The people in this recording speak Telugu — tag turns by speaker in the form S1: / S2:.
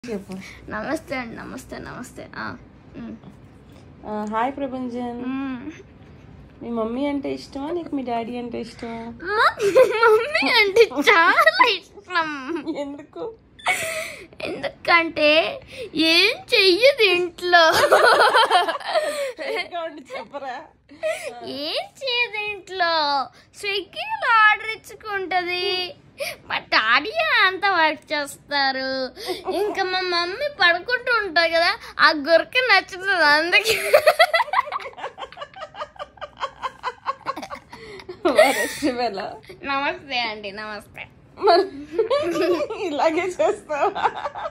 S1: చెప్పు
S2: నమస్తే అండి నమస్తే నమస్తే ఆ, ఉమ్,
S1: ఆ, హాయ్ ప్రభంజన్
S2: ఉమ్.
S1: మీ మమ్మీ అంటే ఇష్టమా నీకు మీ డాడీ అంటే ఇష్టమా
S2: మా మమ్మీ అంటే చాలా ఇష్టం
S1: ఎందుకు
S2: ఎందుకంటే ఏం చెయ్యదు ఇంట్లో
S1: ఇంకా ఉండి చెప్పరా
S2: ఏం చేయదు ఇంట్లో స్విగ్గీలో ఆర్డర్ ఇచ్చుకుంటది మా డాడీ అంతా వర్క్ చేస్తారు ఇంకా మా మమ్మీ పడుకుంటూ ఉంటుంది కదా ఆ గురక నచ్చుతుంది అందుకే
S1: శివల
S2: నమస్తే అండి నమస్తే
S1: మరి ఇలాగే చేస్తావా